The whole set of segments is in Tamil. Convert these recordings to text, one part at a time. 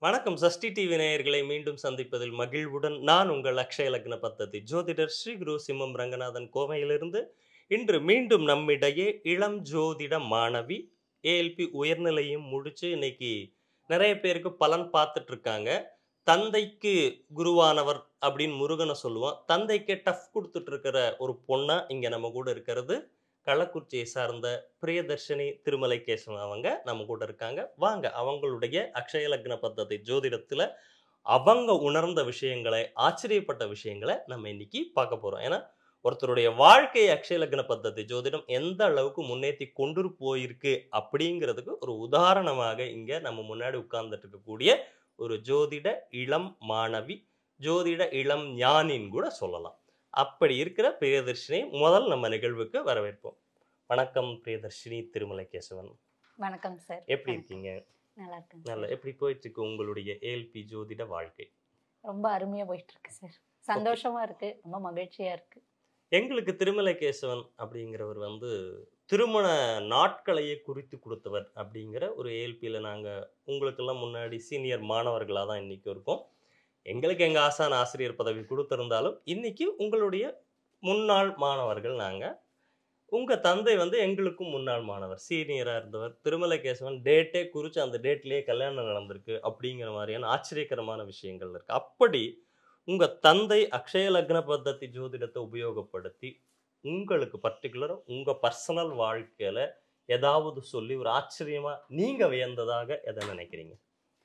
வணக்கம் சஷ்டி டிவி நேயர்களை மீண்டும் சந்திப்பதில் மகிழ்வுடன் நான் உங்கள் அக்ஷய லக்ன பத்ததி ஜோதிடர் ஸ்ரீ குரு சிம்மம் ரங்கநாதன் கோவையிலிருந்து இன்று மீண்டும் நம்மிடையே இளம் ஜோதிட மாணவி ஏஎல்பி உயர்நிலையும் முடிச்சு இன்னைக்கு நிறைய பேருக்கு பலன் பார்த்துட்டு இருக்காங்க தந்தைக்கு குருவானவர் அப்படின்னு முருகனை சொல்லுவோம் தந்தைக்கு டஃப் கொடுத்துட்டு இருக்கிற ஒரு பொண்ணா இங்க நம்ம கூட இருக்கிறது கள்ளக்குறிச்சியை சார்ந்த பிரியதர்ஷினி திருமலைகேசவன் அவங்க நம்ம கூட இருக்காங்க வாங்க அவங்களுடைய அக்ஷய லக்ன பத்ததி ஜோதிடத்துல அவங்க உணர்ந்த விஷயங்களை ஆச்சரியப்பட்ட விஷயங்களை நம்ம இன்னைக்கு பார்க்க போறோம் ஏன்னா ஒருத்தருடைய வாழ்க்கை அக்ஷய லக்ன பத்ததி ஜோதிடம் எந்த அளவுக்கு முன்னேற்றி கொண்டு போயிருக்கு அப்படிங்கிறதுக்கு ஒரு உதாரணமாக இங்க நம்ம முன்னாடி உட்கார்ந்துட்டு இருக்கக்கூடிய ஒரு ஜோதிட இளம் மாணவி ஜோதிட இளம் ஞானின்னு கூட சொல்லலாம் அப்படி இருக்கிற பிரியதர்ஷினி முதல் நம்ம நிகழ்வுக்கு வரவேற்போம் வணக்கம் பிரியதர்ஷினி திருமலை கேசவன் வணக்கம் சார் எப்படி இருக்கீங்க நல்லா இருக்கேன் நல்ல எப்படி போயிட்டு இருக்கு உங்களுடைய ஏஎல்பி ஜோதிட வாழ்க்கை ரொம்ப அருமையா போயிட்டு இருக்கு சார் சந்தோஷமா இருக்கு ரொம்ப மகிழ்ச்சியா இருக்கு எங்களுக்கு திருமலை கேசவன் அப்படிங்கிறவர் வந்து திருமண நாட்களையே குறித்து கொடுத்தவர் அப்படிங்கிற ஒரு ஏஎல்பியில் நாங்கள் உங்களுக்கெல்லாம் முன்னாடி சீனியர் மாணவர்களாக தான் இன்னைக்கு இருக்கோம் எங்களுக்கு எங்கள் ஆசான் ஆசிரியர் பதவி கொடுத்திருந்தாலும் இன்னைக்கு உங்களுடைய முன்னாள் மாணவர்கள் நாங்கள் உங்கள் தந்தை வந்து எங்களுக்கும் முன்னாள் மாணவர் சீனியராக இருந்தவர் திருமலை கேசவன் டேட்டே குறித்து அந்த டேட்லேயே கல்யாணம் நடந்திருக்கு அப்படிங்கிற மாதிரியான ஆச்சரியகரமான விஷயங்கள் இருக்குது அப்படி உங்கள் தந்தை அக்ஷய லக்ன பத்ததி ஜோதிடத்தை உபயோகப்படுத்தி உங்களுக்கு பர்டிகுலராக உங்கள் பர்சனல் வாழ்க்கையில் ஏதாவது சொல்லி ஒரு ஆச்சரியமாக நீங்கள் வியந்ததாக எதை நினைக்கிறீங்க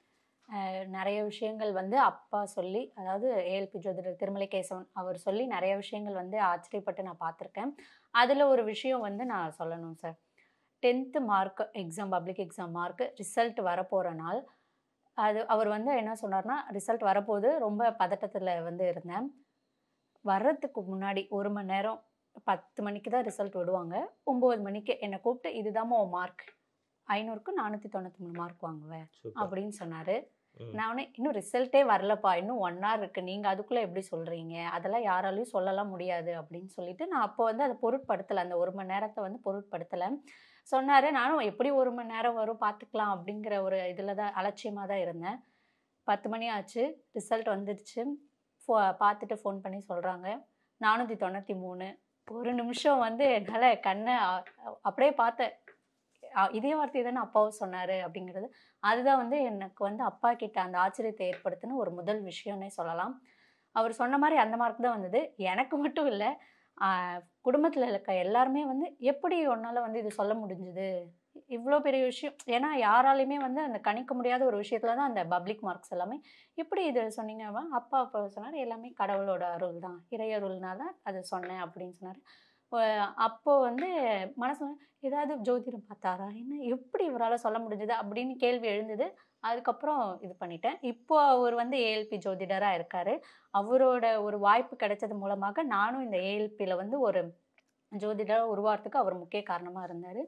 அஹ் நிறைய விஷயங்கள் வந்து அப்பா சொல்லி அதாவது ஏஎல்பி ஜோதிடர் திருமலை கேசவன் அவர் சொல்லி நிறைய விஷயங்கள் வந்து ஆச்சரியப்பட்டு நான் பார்த்துருக்கேன் அதில் ஒரு விஷயம் வந்து நான் சொல்லணும் sir tenth mark exam public exam mark result வரப்போகிற நாள் அது அவர் வந்து என்ன சொன்னார்னா ரிசல்ட் வரப்போது ரொம்ப பதட்டத்தில் வந்து இருந்தேன் வர்றதுக்கு முன்னாடி ஒரு மணி நேரம் பத்து மணிக்கு தான் ரிசல்ட் விடுவாங்க ஒம்பது மணிக்கு என்னை கூப்பிட்டு இதுதாம்மா உன் மார்க் ஐநூறுக்கு நானூற்றி தொண்ணூற்றி மூணு மார்க் வாங்குவேன் சூப்பர். அப்படின்னு சொன்னார் ம். நான் உடனே இன்னும் ரிசல்ட்டே வரலப்பா இன்னும் ஒன் ஹவர் இருக்கு நீங்க அதுக்குள்ள எப்படி சொல்றீங்க அதெல்லாம் யாராலையும் சொல்லலாம் முடியாது அப்படின்னு சொல்லிட்டு நான் அப்போ வந்து அதை பொருட்படுத்தலை அந்த ஒரு மணி நேரத்தை வந்து பொருட்படுத்தலை சொன்னாரு நானும் எப்படி ஒரு மணி நேரம் வரும் பார்த்துக்கலாம் அப்படிங்கிற ஒரு இதில் தான் அலட்சியமாக தான் இருந்தேன் பத்து மணி ஆச்சு ரிசல்ட் வந்துடுச்சு ஃபோ பார்த்துட்டு ஃபோன் பண்ணி சொல்கிறாங்க நானூற்றி தொண்ணூற்றி மூணு ஒரு நிமிஷம் வந்து என்னால் கண்ணை அ- அப்படியே பார்த்தேன் அ- இதே வார்த்தை தானே அப்பாவும் சொன்னார் அப்படிங்கிறது அதுதான் வந்து எனக்கு வந்து அப்பா கிட்ட அந்த ஆச்சரியத்தை ஏற்படுத்தின ஒரு முதல் விஷயம்னே சொல்லலாம் அவர் சொன்ன மாதிரி அந்த மார்க் தான் வந்தது எனக்கு மட்டும் இல்லை குடும்பத்தில் இருக்க எல்லாருமே வந்து எப்படி உன்னால் வந்து இது சொல்ல முடிஞ்சுது இவ்வளோ பெரிய விஷயம் ஏன்னா யாராலையுமே வந்து அந்த கணிக்க முடியாத ஒரு விஷயத்துல தான் அந்த பப்ளிக் மார்க்ஸ் எல்லாமே எப்படி இது சொன்னீங்க அப்படின்னா, அப்பா அப்பா சொன்னார் எல்லாமே கடவுளோட அருள் தான் இறையருள்னால அதை சொன்னேன் அப்படின்னு சொன்னார் அப்போ வந்து மனசு வந்து, ஏதாவது ஜோதிடம் பார்த்தாரா என்ன எப்படி இவரால் சொல்ல முடிஞ்சது அப்படின்னு கேள்வி எழுந்தது அதுக்கப்புறம் இது பண்ணிட்டேன் இப்போ அவர் வந்து ஏஎல்பி ஜோதிடராக இருக்காரு அவரோட ஒரு வாய்ப்பு கிடைச்சது மூலமாக நானும் இந்த ஏஎல்பியில் வந்து ஒரு ஜோதிடராக உருவாகிறதுக்கு அவர் முக்கிய காரணமாக இருந்தார்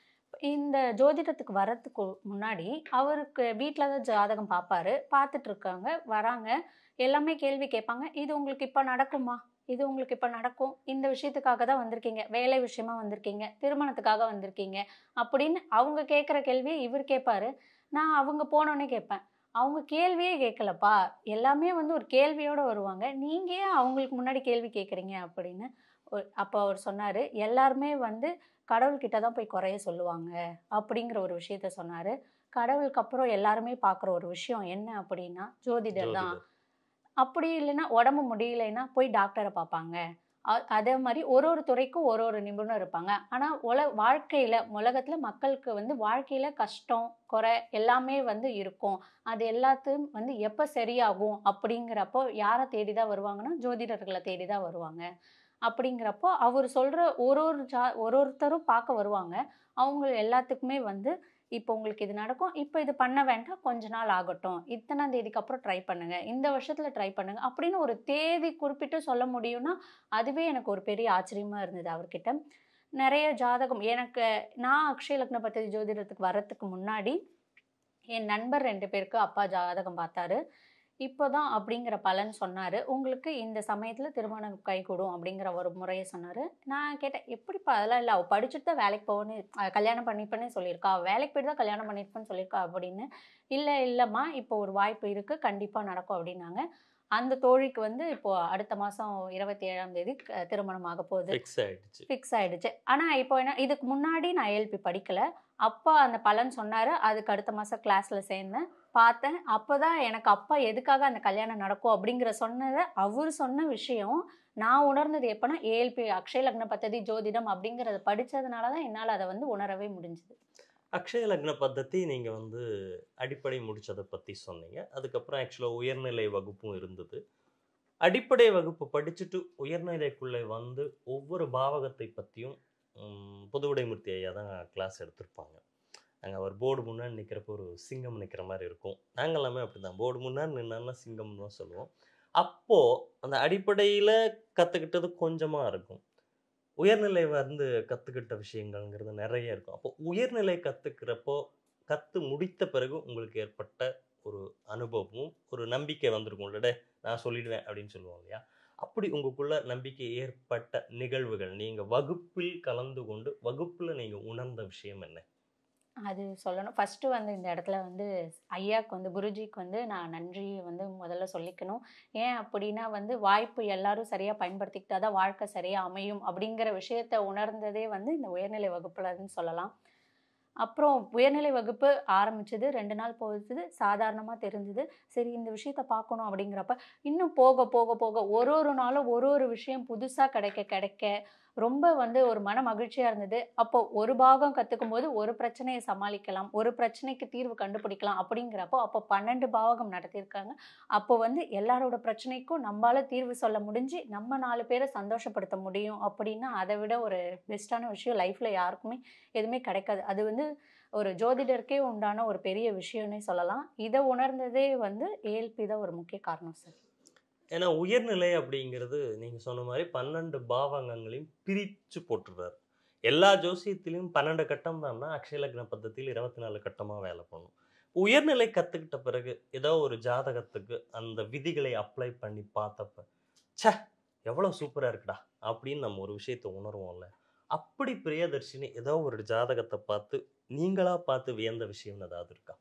இந்த ஜோதிடத்துக்கு வர்றதுக்கு முன்னாடி அவருக்கு வீட்டில் தான் ஜாதகம் பார்ப்பாரு பார்த்துட்டு இருக்காங்க வராங்க எல்லாமே கேள்வி கேட்பாங்க இது உங்களுக்கு இப்போ நடக்குமா இது உங்களுக்கு இப்போ நடக்கும் இந்த விஷயத்துக்காக தான் வந்திருக்கீங்க வேலை விஷயமா வந்திருக்கீங்க திருமணத்துக்காக வந்திருக்கீங்க அப்படின்னு அவங்க கேட்குற கேள்வியை இவர் கேட்பாரு நான் அவங்க போனோன்னே கேட்பேன் அவங்க கேள்வியே கேட்கலப்பா எல்லாமே வந்து ஒரு கேள்வியோடு வருவாங்க நீங்கள் ஏன் அவங்களுக்கு முன்னாடி கேள்வி கேட்குறீங்க அப்படின்னு ஒரு- அப்போ அவர் சொன்னார் எல்லாருமே வந்து கடவுள்கிட்ட தான் போய் குறைய சொல்லுவாங்க அப்படிங்கிற ஒரு விஷயத்த சொன்னார் கடவுளுக்கு அப்புறம் எல்லாருமே பார்க்குற ஒரு விஷயம் என்ன அப்படின்னா ஜோதிடர் தான் ஜோதிடர். அப்படி இல்லைன்னா உடம்பு முடியலைன்னா போய் டாக்டரை பார்ப்பாங்க அ- அதே மாதிரி ஒரு ஒரு துறைக்கும் ஒரு ஒரு நிபுணர் இருப்பாங்க ஆனால் உல வாழ்க்கையில் உலகத்தில் மக்களுக்கு வந்து வாழ்க்கையில் கஷ்டம் குறை எல்லாமே வந்து இருக்கும் அது எல்லாத்தையும் வந்து எப்போ சரியாகும் அப்படிங்கிறப்போ யாரை தேடி தான் வருவாங்கன்னா ஜோதிடர்களை தேடி தான் வருவாங்க அப்படிங்கிறப்போ அவர் சொல்கிற ஒரு ஒரு ஜா ஒரு ஒருத்தரும் பார்க்க வருவாங்க அவங்க எல்லாத்துக்குமே வந்து இப்போ உங்களுக்கு இது நடக்கும் இப்போ இது பண்ண வேண்டாம் கொஞ்ச நாள் ஆகட்டும் இத்தனாம் தேதிக்கு அப்புறம் ட்ரை பண்ணுங்க இந்த வருஷத்துல ட்ரை பண்ணுங்க அப்படின்னு ஒரு தேதி குறிப்பிட்டு சொல்ல முடியும்னா அதுவே எனக்கு ஒரு பெரிய ஆச்சரியமா இருந்தது அவர்கிட்ட நிறைய ஜாதகம் எனக்கு நான் அக்ஷய லக்ன பத்தி ஜோதிடத்துக்கு வர்றதுக்கு முன்னாடி என் நண்பர் ரெண்டு பேருக்கு அப்பா ஜாதகம் பார்த்தாரு இப்போதான் அப்படிங்கிற பலன் சொன்னாரு உங்களுக்கு இந்த சமயத்துல திருமணம் கைகூடும் அப்படிங்கிற ஒரு முறையை சொன்னாரு நான் கேட்டேன் எப்படிப்பா அதெல்லாம் இல்லை அவள் படிச்சுட்டு தான் வேலைக்கு போகணும் அஹ் கல்யாணம் பண்ணிப்பேன்னு சொல்லியிருக்கா அவ வேலைக்கு போயிட்டு தான் கல்யாணம் பண்ணிருப்பேன்னு சொல்லியிருக்கா அப்படின்னு இல்லை இல்லைம்மா இப்போ ஒரு வாய்ப்பு இருக்கு கண்டிப்பா நடக்கும் அப்படின்னாங்க அந்த தோழிக்கு வந்து இப்போ அடுத்த மாசம் இருபத்தி ஏழாம் தேதி க- திருமணம் ஆக போகுது ஃபிக்ஸ் ஆயிடுச்சு ஃபிக்ஸ் ஆயிடுச்சு ஆனா இப்போ என்ன இதுக்கு முன்னாடி நான் ஏஎல்பி படிக்கல அப்பா அந்த பலன் சொன்னாரு அதுக்கு அடுத்த மாசம் கிளாஸ்ல சேர்ந்தேன் பார்த்தேன் அப்பதான் எனக்கு அப்பா எதுக்காக அந்த கல்யாணம் நடக்கும் அப்படிங்கிற சொன்னதை அவர் சொன்ன விஷயம் நான் உணர்ந்தது எப்பன்னா ஏஎல்பி அக்ஷய லக்ன பத்ததி ஜோதிடம் அப்படிங்கறத படிச்சதுனால தான் என்னால் அதை வந்து உணரவே முடிஞ்சுது அக்ஷய லக்ன பద్ధதி நீங்க வந்து அடிப்படை முடிச்சதை பத்தி சொன்னீங்க அதுக்கப்புறம் ஆக்சுவலாக உயர்நிலை வகுப்பும் இருந்தது அடிப்படை வகுப்பு படிச்சுட்டு உயர்நிலைக்குள்ளே வந்து ஒவ்வொரு பாவகத்தை பற்றியும் புதுவிடைமூர்த்தி ஐயா தான் கிளாஸ் எடுத்திருப்பாங்க நாங்கள் அவர் போர்டு முன்னாடி நிற்கிறப்போ ஒரு சிங்கம் நிற்கிற மாதிரி இருக்கும் நாங்கள் எல்லாமே அப்படி தான் போர்டு முன்னாடி நின்னா சிங்கம்னு தான் சொல்லுவோம் அப்போது அந்த அடிப்படையில் கற்றுக்கிட்டது கொஞ்சமாக இருக்கும் உயர்நிலை வந்து கற்றுக்கிட்ட விஷயங்கள்ங்கிறது நிறைய இருக்கும் அப்போ உயர்நிலை கற்றுக்கிறப்போ கற்று முடித்த பிறகு உங்களுக்கு ஏற்பட்ட ஒரு அனுபவமும் ஒரு நம்பிக்கை வந்திருக்கும் டே நான் சொல்லிடுவேன் அப்படின்னு சொல்லுவோம் இல்லையா அப்படி உங்களுக்குள்ள நம்பிக்கை ஏற்பட்ட நிகழ்வுகள் நீங்கள் வகுப்பில் கலந்து கொண்டு வகுப்பில் நீங்கள் உணர்ந்த விஷயம் என்ன அது சொல்லணும் ஃபர்ஸ்ட் வந்து இந்த இடத்துல வந்து ஐயாக்கு வந்து குருஜிக்கு வந்து நான் நன்றி வந்து முதல்ல சொல்லிக்கணும் ஏன் அப்படின்னா வந்து வாய்ப்பு எல்லாரும் சரியா பயன்படுத்திக்கிட்டா தான் வாழ்க்கை சரியா அமையும் அப்படிங்கிற விஷயத்த உணர்ந்ததே வந்து இந்த உயர்நிலை வகுப்புலன்னு சொல்லலாம் அப்புறம் உயர்நிலை வகுப்பு ஆரம்பிச்சது ரெண்டு நாள் போகுது சாதாரணமாக தெரிஞ்சுது சரி இந்த விஷயத்த பார்க்கணும் அப்படிங்கிறப்ப இன்னும் போக போக போக ஒரு ஒரு நாளும் ஒரு ஒரு விஷயம் புதுசாக கிடைக்க கிடைக்க ரொம்ப வந்து ஒரு மன மகிழ்ச்சியாக இருந்தது அப்போ ஒரு பாகம் கற்றுக்கும் போது ஒரு பிரச்சனையை சமாளிக்கலாம் ஒரு பிரச்சனைக்கு தீர்வு கண்டுபிடிக்கலாம் அப்படிங்கிறப்போ அப்போ பன்னெண்டு பாவகம் நடத்தியிருக்காங்க அப்போ வந்து எல்லாரோட பிரச்சனைக்கும் நம்மளால தீர்வு சொல்ல முடிஞ்சு நம்ம நாலு பேரை சந்தோஷப்படுத்த முடியும் அப்படின்னா அதை விட ஒரு பெஸ்ட்டான விஷயம் லைஃப்பில் யாருக்குமே எதுவுமே கிடைக்காது அது வந்து ஒரு ஜோதிடருக்கே உண்டான ஒரு பெரிய விஷயம்னே சொல்லலாம் இதை உணர்ந்ததே வந்து ஏஎல்பி தான் ஒரு முக்கிய காரணம் சார் ஏன்னா உயர்நிலை அப்படிங்கிறது நீங்கள் சொன்ன மாதிரி பன்னெண்டு பாவங்கங்களையும் பிரித்து போட்டுருவார் எல்லா ஜோசியத்திலையும் பன்னெண்டு கட்டம் தான்னா அக்ஷய லக்ன பద్ధதியில் இருபத்தி நாலு கட்டமாக வேலை பண்ணும் உயர்நிலை கற்றுக்கிட்ட பிறகு ஏதோ ஒரு ஜாதகத்துக்கு அந்த விதிகளை அப்ளை பண்ணி பார்த்தப்ப ச்சே எவ்வளோ சூப்பராக இருக்குடா அப்படின்னு நம்ம ஒரு விஷயத்தை உணர்வோம்ல அப்படி பிரியதர்ஷினி ஏதோ ஒரு ஜாதகத்தை பார்த்து நீங்களா பார்த்து வியந்த விஷயம் ஏதாவது இருக்கா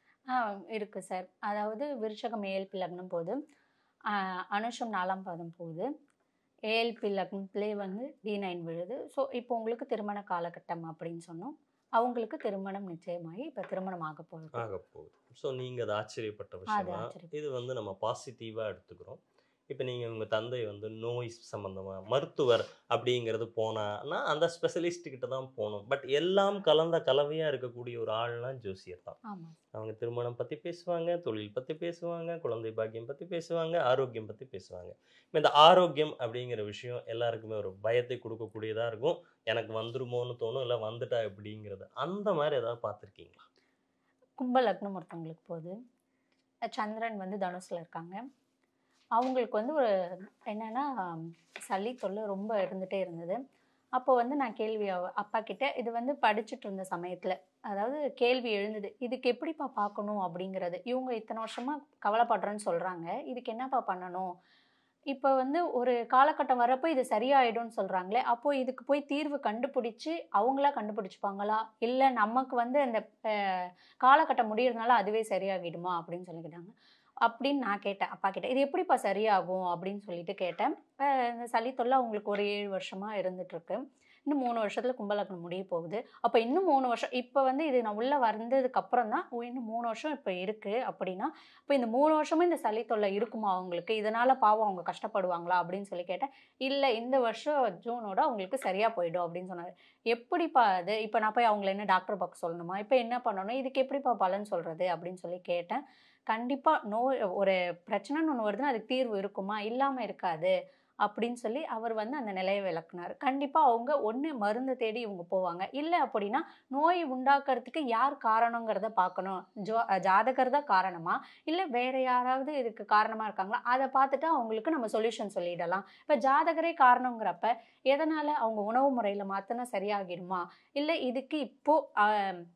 ஆ இருக்கு சார் அதாவது விருச்சகம் ஏஎல்பி லக்னம் போது ஆஹ் அனுஷம் நாலாம் பாதம் போகுது ஏஎல்பி லக்னத்திலே வந்து டி நைன் விழுது ஸோ இப்போ உங்களுக்கு திருமண காலகட்டம் அப்படின்னு சொன்னோம் அவங்களுக்கு திருமணம் நிச்சயமாகி இப்போ திருமணம் ஆக போகுது ஆக போகுது ஸோ நீங்கள் அது ஆச்சரியப்பட்ட அது விஷயம் ஆச்சரியம் இது வந்து நம்ம பாசிட்டிவாக எடுத்துக்கிறோம் இப்போ நீங்கள் உங்கள் தந்தை வந்து நோய் சம்மந்தமாக மருத்துவர் அப்படிங்கிறது போனான்னா அந்த ஸ்பெஷலிஸ்ட் கிட்ட தான் போகணும் பட் எல்லாம் கலந்த கலவையாக இருக்கக்கூடிய ஒரு ஆள்லாம் ஜோசியர் தான் ஆமாம் அவங்க திருமணம் பற்றி பேசுவாங்க தொழில் பற்றி பேசுவாங்க குழந்தை பாக்கியம் பற்றி பேசுவாங்க ஆரோக்கியம் பற்றி பேசுவாங்க இப்ப இந்த ஆரோக்கியம் அப்படிங்கிற விஷயம் எல்லாருக்குமே ஒரு பயத்தை கொடுக்கக்கூடியதாக இருக்கும் எனக்கு வந்துருமோன்னு தோணும் இல்லை வந்துட்டா எப்படிங்கிறது அந்த மாதிரி ஏதாவது பார்த்துருக்கீங்களா கும்ப லக்னம் ஒருத்தவங்களுக்கு போகுது சந்திரன் வந்து தனுசில் இருக்காங்க அவங்களுக்கு வந்து ஒரு என்னன்னா சளி தொல்லை ரொம்ப இருந்துகிட்டே இருந்தது அப்போ வந்து நான் கேள்வி அவ- அப்பா கிட்ட இது வந்து படிச்சுட்டு இருந்த சமயத்தில் அதாவது கேள்வி எழுந்தது இதுக்கு எப்படிப்பா பார்க்கணும் அப்படிங்கிறது இவங்க இத்தனை வருஷமா கவலைப்படுறேன்னு சொல்கிறாங்க இதுக்கு என்னப்பா பண்ணணும் இப்போ வந்து ஒரு காலகட்டம் வரப்போ இது சரியாயிடும்னு சொல்கிறாங்களே அப்போது இதுக்கு போய் தீர்வு கண்டுபிடிச்சி அவங்களா கண்டுபிடிச்சிப்பாங்களா இல்லை நமக்கு வந்து அந்த அஹ், காலகட்டம் முடியறதுனால அதுவே சரியாகிடுமா அப்படின்னு சொல்லிக்கிட்டாங்க அப்படின்னு நான் கேட்டேன் அப்பா கிட்ட இது எப்படிப்பா சரியாகும் அப்படின்னு சொல்லிட்டு கேட்டேன் அஹ் இந்த சளி தொல்லை அவங்களுக்கு ஒரு ஏழு வருஷமா இருந்துட்டு இருக்கு இன்னும் மூணு வருஷத்துல கும்பலக்னம் முடிய போகுது அப்போ இன்னும் மூணு வருஷம் இப்போ வந்து இது நான் உள்ள வந்ததுக்கு அப்புறம் தான் ஓ, இன்னும் மூணு வருஷம் இப்போ இருக்கு அப்படின்னா இப்போ இந்த மூணு வருஷமும் இந்த சளி தொல்லை இருக்குமா அவங்களுக்கு இதனால பாவம் அவங்க கஷ்டப்படுவாங்களா அப்படின்னு சொல்லி கேட்டேன் இல்லை இந்த வருஷம் ஜூனோட அவங்களுக்கு சரியா போயிடும் அப்படின்னு சொன்னாரு எப்படிப்பா அது இப்போ நான் போய் அவங்கள என்ன டாக்டர் பார்க்க சொல்லணுமா இப்போ என்ன பண்ணணும் இதுக்கு எப்படிப்பா பலன் சொல்றது அப்படின்னு சொல்லி கேட்டேன் கண்டிப்பாக நோய் ஒரு பிரச்சனைன்னு ஒன்று வருதுன்னா அதுக்கு தீர்வு இருக்குமா இல்லாமல் இருக்காது அப்படின்னு சொல்லி அவர் வந்து அந்த நிலையை விளக்குனார் கண்டிப்பாக அவங்க ஒன்று மருந்து தேடி இவங்க போவாங்க இல்லை அப்படின்னா நோய் உண்டாக்குறதுக்கு யார் காரணங்கிறத பார்க்கணும் ஜோ ஜாதகர் தான் காரணமா இல்லை வேற யாராவது இதுக்கு காரணமாக இருக்காங்களா அதை பார்த்துட்டு அவங்களுக்கு நம்ம சொல்யூஷன் சொல்லிடலாம் இப்போ ஜாதகரே காரணங்கிறப்ப எதனால் அவங்க உணவு முறையில் மாற்றினா சரியாகிடுமா இல்லை இதுக்கு இப்போ ஆஹ்,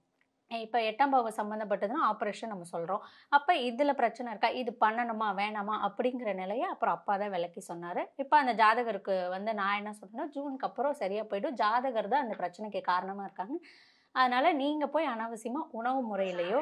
இப்போ எட்டாம் பாவம் சம்மந்தப்பட்டதுன்னா ஆப்ரேஷன் நம்ம சொல்கிறோம் அப்போ இதில் பிரச்சனை இருக்கா இது பண்ணணுமா வேணாமா அப்படிங்கிற நிலையை அப்புறம் அப்பா தான் விளக்கி சொன்னார் இப்போ அந்த ஜாதகருக்கு வந்து நான் என்ன சொன்னேன்னா ஜூனுக்கு அப்புறம் சரியாக போயிடும் ஜாதகர் தான் அந்த பிரச்சனைக்கு காரணமாக இருக்காங்க அதனால் நீங்கள் போய் அனாவசியமாக உணவு முறையிலையோ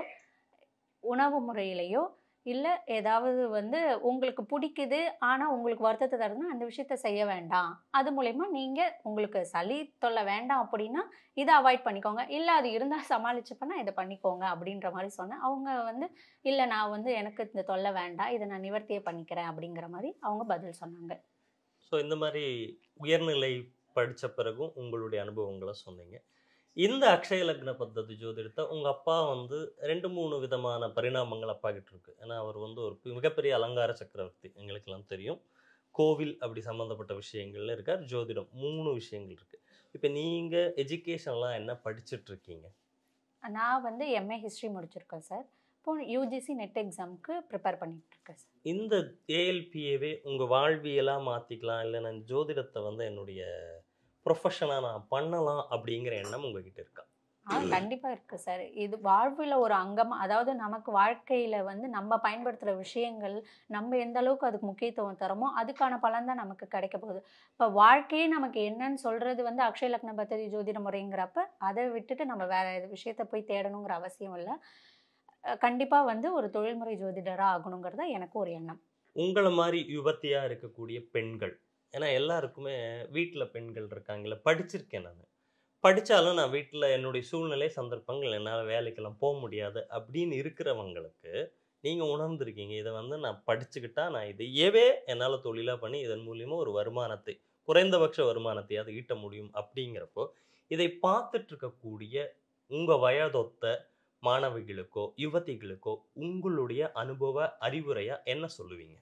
உணவு முறையிலையோ இல்லை ஏதாவது வந்து உங்களுக்கு பிடிக்குது ஆனால் உங்களுக்கு வருத்தத்தை தருதுன்னா அந்த விஷயத்த செய்ய வேண்டாம் அது மூலயமா நீங்கள் உங்களுக்கு சளி தொல்லை வேண்டாம் அப்படின்னா இதை அவாய்ட் பண்ணிக்கோங்க இல்லை அது இருந்தால் சமாளிச்சுப்பேன்னா இதை பண்ணிக்கோங்க அப்படின்ற மாதிரி சொன்னேன் அவங்க வந்து இல்லை நான் வந்து எனக்கு இந்த தொல்லை வேண்டாம் இதை நான் நிவர்த்தியே பண்ணிக்கிறேன் அப்படிங்கிற மாதிரி அவங்க பதில் சொன்னாங்க ஸோ இந்த மாதிரி உயர்நிலை படித்த பிறகும் உங்களுடைய அனுபவங்களை சொன்னீங்க இந்த அக்ஷய லக்ன பத்ததி ஜோதிடத்தை உங்கள் அப்பா வந்து ரெண்டு மூணு விதமான பரிணாமங்கள் அப்பா கிட்ட இருக்கு ஏன்னா அவர் வந்து ஒரு மிகப்பெரிய அலங்கார சக்கரவர்த்தி எங்களுக்கெல்லாம் தெரியும் கோவில் அப்படி சம்மந்தப்பட்ட விஷயங்கள்ல இருக்கார் ஜோதிடம் மூணு விஷயங்கள் இருக்கு இப்போ நீங்கள் எஜுகேஷன்லாம் என்ன படிச்சுட்டு இருக்கீங்க நான் வந்து எம்ஏ ஹிஸ்ட்ரி முடிச்சிருக்கேன் சார் இப்போ யூஜிசி நெட் எக்ஸாமுக்கு ப்ரிப்பேர் பண்ணிட்டு இருக்கேன் சார் இந்த ஏஎல்பிஏவே உங்கள் வாழ்வியலாக மாற்றிக்கலாம் இல்லை நான் ஜோதிடத்தை வந்து என்னுடைய ப்ரொஃபஷனாக நான் பண்ணலாம் அப்படிங்கிற எண்ணம் உங்ககிட்ட இருக்கா ஆ கண்டிப்பாக இருக்குது சார் இது வாழ்வில் ஒரு அங்கமாக அதாவது நமக்கு வாழ்க்கையில் வந்து நம்ம பயன்படுத்துகிற விஷயங்கள் நம்ம எந்த அளவுக்கு அதுக்கு முக்கியத்துவம் தரோமோ அதுக்கான பலன் தான் நமக்கு கிடைக்க போகுது இப்போ வாழ்க்கையே நமக்கு என்னன்னு சொல்கிறது வந்து அக்ஷய லக்ன பத்ததி ஜோதிட முறைங்கிறப்ப அதை விட்டுட்டு நம்ம வேற விஷயத்த போய் தேடணுங்கிற அவசியம் இல்லை கண்டிப்பாக வந்து ஒரு தொழில்முறை ஜோதிடராக ஆகணுங்கிறது தான் எனக்கு ஒரு எண்ணம் உங்களை மாதிரி யுவத்தியாக இருக்கக்கூடிய பெண்கள் ஏன்னா எல்லாருக்குமே வீட்டில் பெண்கள் இருக்காங்கல்ல படிச்சிருக்கேன் நான் படித்தாலும் நான் வீட்டில் என்னுடைய சூழ்நிலை சந்தர்ப்பங்கள் என்னால் வேலைக்கெல்லாம் போக முடியாது அப்படின்னு இருக்கிறவங்களுக்கு நீங்கள் உணர்ந்திருக்கீங்க இதை வந்து நான் படிச்சுக்கிட்டா நான் இதையவே என்னால் தொழிலாக பண்ணி இதன் மூலியமாக ஒரு வருமானத்தை குறைந்தபட்ச வருமானத்தையாவது ஈட்ட முடியும் அப்படிங்கிறப்போ இதை பார்த்துட்டு இருக்கக்கூடிய உங்கள் வயதொத்த மாணவிகளுக்கோ யுவதிகளுக்கோ உங்களுடைய அனுபவ அறிவுரையா என்ன சொல்லுவீங்க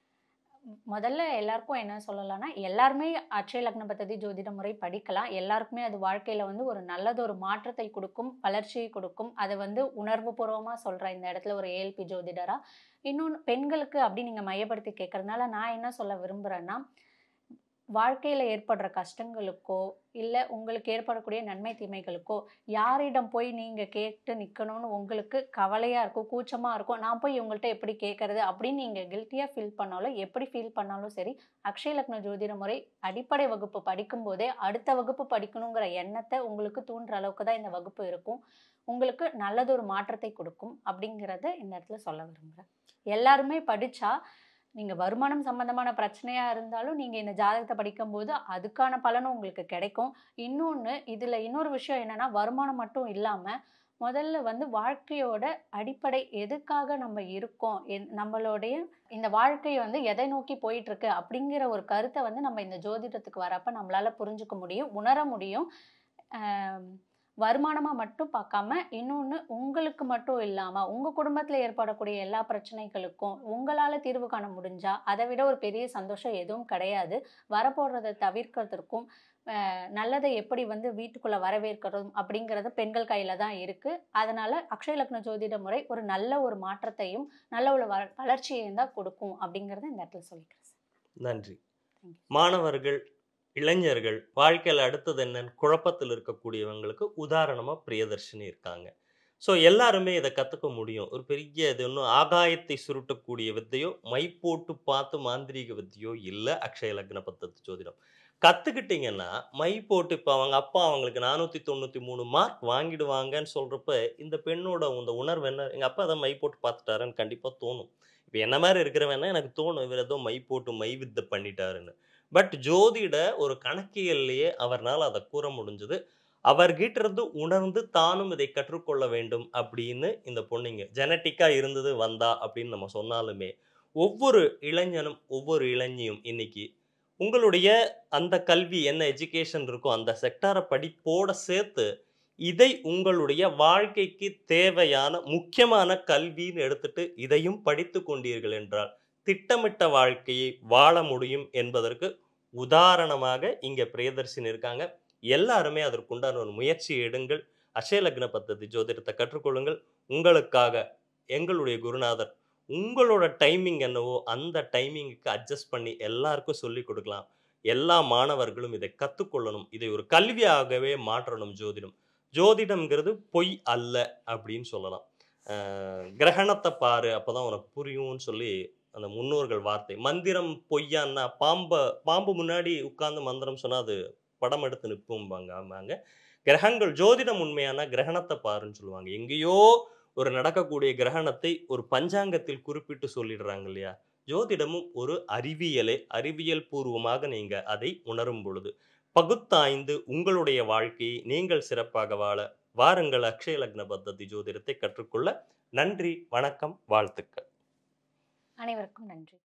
முதல்ல எல்லாருக்கும் என்ன சொல்லலாம்னா எல்லாருமே அட்சய லக்ன பத்ததி ஜோதிட முறை படிக்கலாம் எல்லாருக்குமே அது வாழ்க்கையில வந்து ஒரு நல்லது ஒரு மாற்றத்தை கொடுக்கும் வளர்ச்சியை கொடுக்கும் அதை வந்து உணர்வு பூர்வமாக சொல்கிறேன் இந்த இடத்துல ஒரு ஏஎல்பி ஜோதிடரா இன்னொன்று பெண்களுக்கு அப்படி நீங்கள் மையப்படுத்தி கேட்கறதுனால நான் என்ன சொல்ல விரும்புகிறேன்னா வாழ்க்கையில் ஏற்படுற கஷ்டங்களுக்கோ இல்லை உங்களுக்கு ஏற்படக்கூடிய நன்மை தீமைகளுக்கோ யாரிடம் போய் நீங்கள் கேட்டு நிற்கணும்னு உங்களுக்கு கவலையாக இருக்கும் கூச்சமாக இருக்கும் நான் போய் இவங்கள்ட்ட எப்படி கேட்கறது அப்படின்னு நீங்கள் கில்ட்டியாக ஃபீல் பண்ணாலும் எப்படி ஃபீல் பண்ணாலும் சரி அக்ஷய லக்ன ஜோதிட முறை அடிப்படை வகுப்பு படிக்கும்போதே அடுத்த வகுப்பு படிக்கணுங்கிற எண்ணத்தை உங்களுக்கு தூண்டுற அளவுக்கு தான் இந்த வகுப்பு இருக்கும் உங்களுக்கு நல்லதொரு மாற்றத்தை கொடுக்கும் அப்படிங்கிறத இந்த இடத்துல சொல்ல விரும்புகிறேன் எல்லாருமே படித்தா நீங்கள் வருமானம் சம்மந்தமான பிரச்சனையாக இருந்தாலும் நீங்கள் இந்த ஜாதகத்தை படிக்கும்போது அதுக்கான பலனும் உங்களுக்கு கிடைக்கும் இன்னொன்று இதில் இன்னொரு விஷயம் என்னென்னா வருமானம் மட்டும் இல்லாமல் முதல்ல வந்து வாழ்க்கையோட அடிப்படை எதுக்காக நம்ம இருக்கோம் என் நம்மளுடைய இந்த வாழ்க்கையை வந்து எதை நோக்கி போயிட்டு இருக்கு அப்படிங்கிற ஒரு கருத்தை வந்து நம்ம இந்த ஜோதிடத்துக்கு வரப்ப நம்மளால புரிஞ்சுக்க முடியும் உணர முடியும் ஆம், வருமானமா மட்டும் பார்க்காம இன்னொன்று உங்களுக்கு மட்டும் இல்லாமல் உங்கள் குடும்பத்தில் ஏற்படக்கூடிய எல்லா பிரச்சனைகளுக்கும் உங்களால் தீர்வு காண முடிஞ்சா அதை விட ஒரு பெரிய சந்தோஷம் எதுவும் கிடையாது வரப்போடுறதை தவிர்க்கிறதுக்கும் அஹ், நல்லதை எப்படி வந்து வீட்டுக்குள்ளே வரவேற்கிறதும் அப்படிங்கிறது பெண்கள் கையில் தான் இருக்குது அதனால் அக்ஷய லக்ன ஜோதிட முறை ஒரு நல்ல ஒரு மாற்றத்தையும் நல்ல ஒரு வ வளர்ச்சியையும் தான் கொடுக்கும் அப்படிங்கிறத இந்த இடத்துல சொல்லிக்கிறேன் சார். நன்றி Thank you. மாணவர்கள் இளைஞர்கள் வாழ்க்கையில் அடுத்தது என்னன்னு குழப்பத்தில் இருக்கக்கூடியவங்களுக்கு உதாரணமாக பிரியதர்ஷினி இருக்காங்க ஸோ எல்லாருமே இதை கற்றுக்க முடியும் ஒரு பெரிய இது ஒன்றும் ஆகாயத்தை சுருட்டக்கூடிய வித்தையோ மை போட்டு பார்த்து மாந்திரீக வித்தையோ இல்லை அக்ஷய லக்ன பத்தத்து ஜோதிடம் கற்றுக்கிட்டிங்கன்னா மை போட்டு இப்போ அவங்க அப்பா அவங்களுக்கு நானூற்றி தொண்ணூற்றி மூணு மார்க் வாங்கிடுவாங்கன்னு சொல்கிறப்ப இந்த பெண்ணோட இந்த உணர்வு என்ன எங்கள் அப்பா அதை மை போட்டு பார்த்துட்டாருன்னு கண்டிப்பாக தோணும் இப்போ என்ன மாதிரி இருக்கிறவன்னா எனக்கு தோணும் இவர் ஏதோ மை போட்டு மை வித்தை பண்ணிட்டாருன்னு பட் ஜோதிட ஒரு கணக்கியல்லையே அவர்னால் அதை கூற முடிஞ்சது அவர்கிட்ட இருந்து உணர்ந்து தானும் இதை கற்றுக்கொள்ள வேண்டும் அப்படின்னு இந்த பொண்ணுங்க ஜெனட்டிக்காக இருந்தது வந்தா அப்படின்னு நம்ம சொன்னாலுமே ஒவ்வொரு இளைஞனும் ஒவ்வொரு இளைஞியும் இன்னைக்கு உங்களுடைய அந்த கல்வி என்ன எஜுகேஷன் இருக்கோ அந்த செக்டாரை படிப்போட சேர்த்து இதை உங்களுடைய வாழ்க்கைக்கு தேவையான முக்கியமான கல்வின்னு எடுத்துட்டு இதையும் படித்து கொண்டீர்கள் என்றால் திட்டமிட்ட வாழ்க்கையை வாழ முடியும் என்பதற்கு உதாரணமாக இங்க பிரியதர்ஷினி இருக்காங்க எல்லாருமே அதற்குண்டான ஒரு முயற்சி எடுங்கள் அஷயலக்ன பத்ததி ஜோதிடத்தை கற்றுக்கொள்ளுங்கள் உங்களுக்காக எங்களுடைய குருநாதர் உங்களோட டைமிங் என்னவோ அந்த டைமிங்குக்கு அட்ஜஸ்ட் பண்ணி எல்லாருக்கும் சொல்லி கொடுக்கலாம் எல்லா மாணவர்களும் இதை கற்றுக்கொள்ளணும் இதை ஒரு கல்வியாகவே மாற்றணும் ஜோதிடம் ஜோதிடம்ங்கிறது பொய் அல்ல அப்படின்னு சொல்லலாம் அஹ் கிரகணத்தை பாரு அப்பதான் உனக்கு புரியும்னு சொல்லி அந்த முன்னோர்கள் வார்த்தை மந்திரம் பொய்யான்னா பாம்ப பாம்பு முன்னாடி உட்கார்ந்து மந்திரம் சொன்னா அது படம் எடுத்து நிற்போம்பாங்க ஆமாங்க கிரகங்கள் ஜோதிடம் உண்மையான கிரகணத்தை பாருன்னு சொல்லுவாங்க எங்கேயோ ஒரு நடக்கக்கூடிய கிரகணத்தை ஒரு பஞ்சாங்கத்தில் குறிப்பிட்டு சொல்லிடுறாங்க இல்லையா ஜோதிடமும் ஒரு அறிவியலே அறிவியல் பூர்வமாக நீங்க அதை உணரும் பொழுது பகுத்தாய்ந்து உங்களுடைய வாழ்க்கையை நீங்கள் சிறப்பாக வாழ வாருங்கள் அக்ஷய லக்ன பத்ததி ஜோதிடத்தை கற்றுக்கொள்ள நன்றி வணக்கம் வாழ்த்துக்கள் அனைவருக்கும் நன்றி